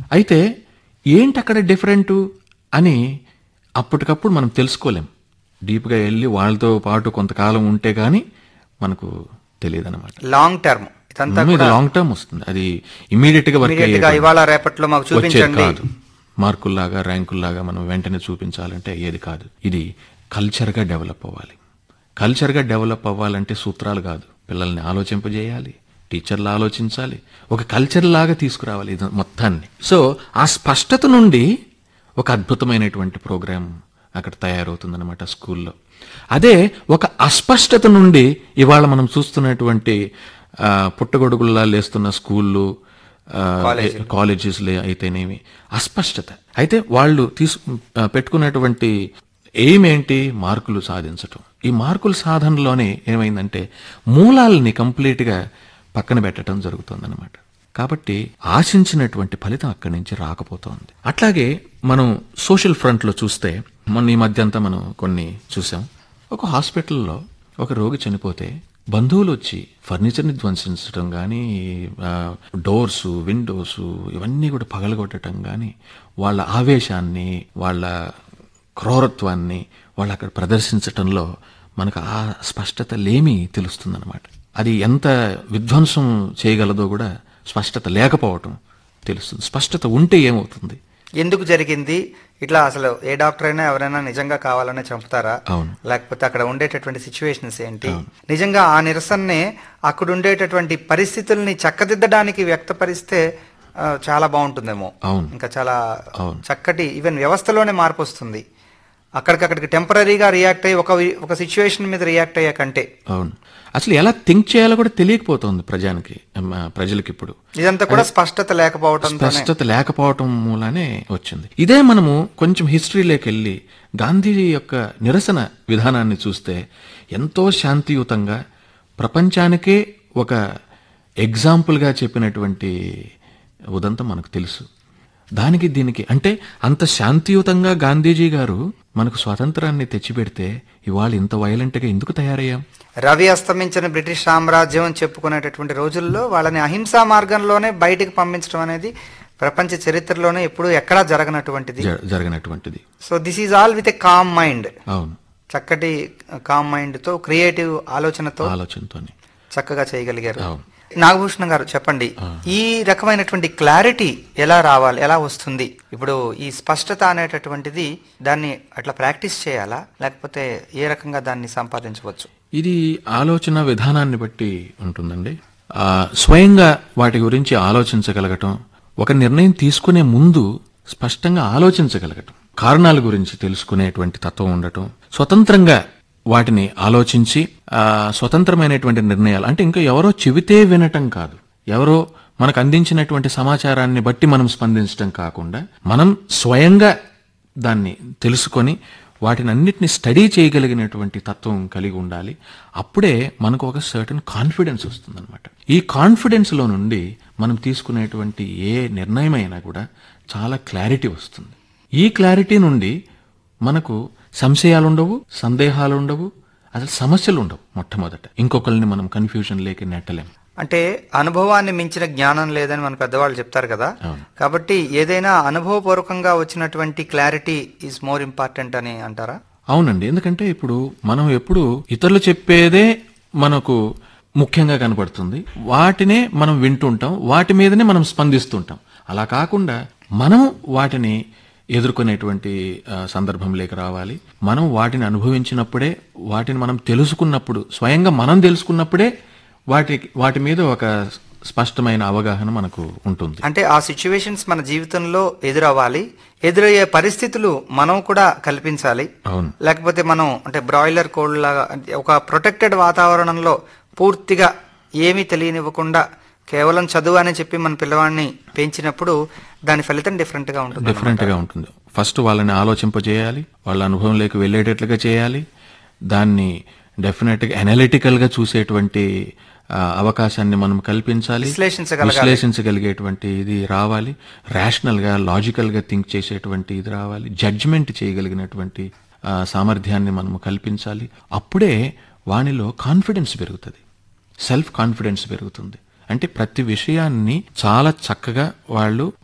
అయితే ఏంటి అక్కడ డిఫరెంట్ అని అప్పటికప్పుడు మనం తెలుసుకోలేం డీప్గా వెళ్ళి వాళ్ళతో పాటు కొంతకాలం ఉంటే గానీ మనకు తెలియదు అనమాట లాంగ్ టర్మ్ ఇదంతా ఇది లాంగ్ టర్మ్ వస్తుంది అది ఇమీడియట్ గా వర్క్ ఇమీడియట్ గా ఇవాళ రేపట్లో మాకు వచ్చేది చూపించండి కాదు మార్కుల్లాగా ర్యాంకుల్లాగా మనం వెంటనే చూపించాలంటే అయ్యేది కాదు ఇది కల్చర్గా డెవలప్ అవ్వాలి కల్చర్గా డెవలప్ అవ్వాలంటే సూత్రాలు కాదు పిల్లల్ని ఆలోచింపజేయాలి టీచర్లు ఆలోచించాలి ఒక కల్చర్ లాగా తీసుకురావాలి ఇది మొత్తాన్ని సో ఆ స్పష్టత నుండి ఒక అద్భుతమైనటువంటి ప్రోగ్రాం అక్కడ తయారవుతుందన్నమాట స్కూల్లో అదే ఒక అస్పష్టత నుండి ఇవాళ మనం చూస్తున్నటువంటి ఆ, పుట్టగొడుగుల్లా లేస్తున్న స్కూళ్ళు ఆ, కాలేజెస్ అయితేనేమి అస్పష్టత అయితే వాళ్ళు తీసు ఆ, పెట్టుకున్నటువంటి ఎయిమ్ ఏంటి మార్కులు సాధించటం ఈ మార్కుల సాధనలోనే ఏమైందంటే మూలాలని కంప్లీట్ గా పక్కన పెట్టడం జరుగుతుందన్నమాట కాబట్టి ఆశించినటువంటి ఫలితం అక్కడి నుంచి రాకపోతోంది అట్లాగే మనం సోషల్ ఫ్రంట్ లో చూస్తే మొన్న ఈ మధ్య అంతా మనం కొన్ని చూసాం ఒక హాస్పిటల్లో ఒక రోగి చనిపోతే బంధువులు వచ్చి ఫర్నిచర్ని ధ్వంసించడం కానీ డోర్స్ విండోస్ ఇవన్నీ కూడా పగలగొట్టడం కానీ వాళ్ళ ఆవేశాన్ని వాళ్ళ క్రూరత్వాన్ని వాళ్ళు అక్కడ ప్రదర్శించటంలో మనకు ఆ స్పష్టత లేమి తెలుస్తుందన్నమాట అది ఎంత విధ్వంసం చేయగలదో కూడా స్పష్టత లేకపోవటం తెలుస్తుంది స్పష్టత ఉంటే ఏమవుతుంది ఎందుకు జరిగింది ఇట్లా అసలు ఏ డాక్టర్ అయినా ఎవరైనా నిజంగా కావాలనే చంపుతారా అవును. లేకపోతే అక్కడ ఉండేటటువంటి సిచ్యువేషన్స్ ఏంటి నిజంగా ఆ నిరసననే అక్కడ ఉండేటటువంటి పరిస్థితుల్ని చక్కదిద్దడానికి వ్యక్తపరిస్తే ఆ, చాలా బాగుంటుందేమో అవును. ఇంకా చాలా అవును. చక్కటి ఈవెన్ వ్యవస్థలోనే మార్పు వస్తుంది అక్కడికక్కడికి టెంపరీగా రియాక్ట్ అయ్యి ఒక వి- ఒక సిచ్యువేషన్ మీద రియాక్ట్ అయ్యే కంటే అవును అసలు ఎలా థింక్ చేయాలో కూడా తెలియకపోతుంది ప్రజానికి అమ్మ, ప్రజలకి ఇప్పుడు ఇదంతా కూడా స్పష్టత లేకపోవడంతో స్పష్టత లేకపోవటం మూలానే వచ్చింది ఇదే మనము కొంచెం హిస్టరీలోకి వెళ్ళి గాంధీ యొక్క నిరసన విధానాన్ని చూస్తే ఎంతో శాంతియుతంగా ప్రపంచానికే ఒక ఎగ్జాంపుల్గా చెప్పినటువంటి ఉదంతం మనకు తెలుసు దానికి దీనికి అంటే అంత శాంతియుతంగా గాంధీజీ గారు మనకు స్వాతంత్రాన్ని తెచ్చిపెడితే ఇవాళ ఇంత వైలెంట్గా ఎందుకు తయారయ్యాం రవి అస్తమించిన బ్రిటిష్ సామ్రాజ్యం అని చెప్పుకునేటటువంటి రోజుల్లో వాళ్ళని అహింసా మార్గంలోనే బయటికి పంపించడం అనేది ప్రపంచ చరిత్రలోనే ఎప్పుడు ఎక్కడా జరగనటువంటిది జ- జరగనటువంటిది so this is all with a calm mind అవును చక్కటి కామ్ మైండ్ తో క్రియేటివ్ ఆలోచనతో ఆలోచనతోని చక్కగా చేయగలిగారు అవును. నాగభూషణం గారు చెప్పండి ఈ రకమైనటువంటి క్లారిటీ ఎలా రావాలి ఎలా వస్తుంది ఇప్పుడు ఈ స్పష్టత అనేటటువంటిది దాన్ని అట్లా ప్రాక్టీస్ చేయాలా లేకపోతే ఏ రకంగా దాన్ని సంపాదించవచ్చు ఇది ఆలోచన విధానాన్ని బట్టి ఉంటుందండి ఆ, స్వయంగా వాటి గురించి ఆలోచించగలగటం ఒక నిర్ణయం తీసుకునే ముందు స్పష్టంగా ఆలోచించగలగటం కారణాల గురించి తెలుసుకునేటువంటి తత్వం ఉండటం స్వతంత్రంగా వాటిని ఆలోచించి ఆ, స్వతంత్రమైనటువంటి నిర్ణయాలు అంటే ఇంకా ఎవరో చెబితే వినటం కాదు ఎవరో మనకు అందించినటువంటి సమాచారాన్ని బట్టి మనం స్పందించడం కాకుండా మనం స్వయంగా దాన్ని తెలుసుకొని వాటిని అన్నిటిని స్టడీ చేయగలిగినటువంటి తత్వం కలిగి ఉండాలి అప్పుడే మనకు ఒక సర్టన్ కాన్ఫిడెన్స్ వస్తుందన్నమాట ఈ కాన్ఫిడెన్స్ లో నుండి మనం తీసుకునేటువంటి ఏ నిర్ణయమైనా కూడా చాలా క్లారిటీ వస్తుంది ఈ క్లారిటీ నుండి మనకు సంశయాలు ఉండవు సందేహాలు ఉండవు అసలు సమస్యలు ఉండవు మొట్టమొదట ఇంకొకరిని మనం కన్ఫ్యూజన్ లేక నెట్టలేం అంటే అనుభవాన్ని మించిన జ్ఞానం లేదని మన పెద్దవాళ్ళు చెప్తారు కదా అవును. కాబట్టి ఏదైనా అనుభవపూర్వకంగా వచ్చినటువంటి క్లారిటీ ఈజ్ మోర్ ఇంపార్టెంట్ అని అంటారా అవునండి ఎందుకంటే ఇప్పుడు మనం ఎప్పుడు ఇతరులు చెప్పేదే మనకు ముఖ్యంగా కనపడుతుంది వాటినే మనం వింటుంటాం వాటి మీదనే మనం స్పందిస్తుంటాం అలా కాకుండా మనం వాటిని ఎదుర్కొనేటువంటి ఆ, సందర్భంలోకి రావాలి మనం వాటిని అనుభవించినప్పుడే వాటిని మనం తెలుసుకున్నప్పుడు స్వయంగా మనం తెలుసుకున్నప్పుడే వాటి వాటి మీద ఒక స్పష్టమైన అవగాహన మనకు ఉంటుంది అంటే ఆ సిచ్యువేషన్స్ మన జీవితంలో ఎదురవ్వాలి ఎదురయ్యే పరిస్థితులు మనం కూడా కల్పించాలి అవును లేకపోతే మనం అంటే బ్రాయిలర్ కోల్డ్ లాగా అంటే ఒక ప్రొటెక్టెడ్ వాతావరణంలో పూర్తిగా ఏమీ తెలియనివ్వకుండా కేవలం చదువు అని చెప్పి మన పిల్లవాడిని పెంచినప్పుడు దాని ఫలితం డిఫరెంట్ గా ఉంటుంది డిఫరెంట్ గా ఉంటుంది ఫస్ట్ వాళ్ళని ఆలోచింపజేయాలి వాళ్ళ అనుభవంలోకి వెళ్ళేటట్లుగా చేయాలి దాన్ని డెఫినెట్ గా అనలిటికల్ గా చూసేటువంటి ఆ, అవకాశాన్ని మనం కల్పించాలి విశ్లేషించగలగాలి. విశ్లేషించగలిగేటువంటి ఇది రావాలి రేషనల్ గా లాజికల్ గా థింక్ చేసేటువంటి ఇది రావాలి జడ్జిమెంట్ చేయగలిగినటువంటి ఆ, సామర్థ్యాన్ని మనం కల్పించాలి అప్పుడే వానిలో కాన్ఫిడెన్స్ పెరుగుతుంది సెల్ఫ్ కాన్ఫిడెన్స్ పెరుగుతుంది అంటే ప్రతి విషయాన్ని చాలా చక్కగా వాళ్ళు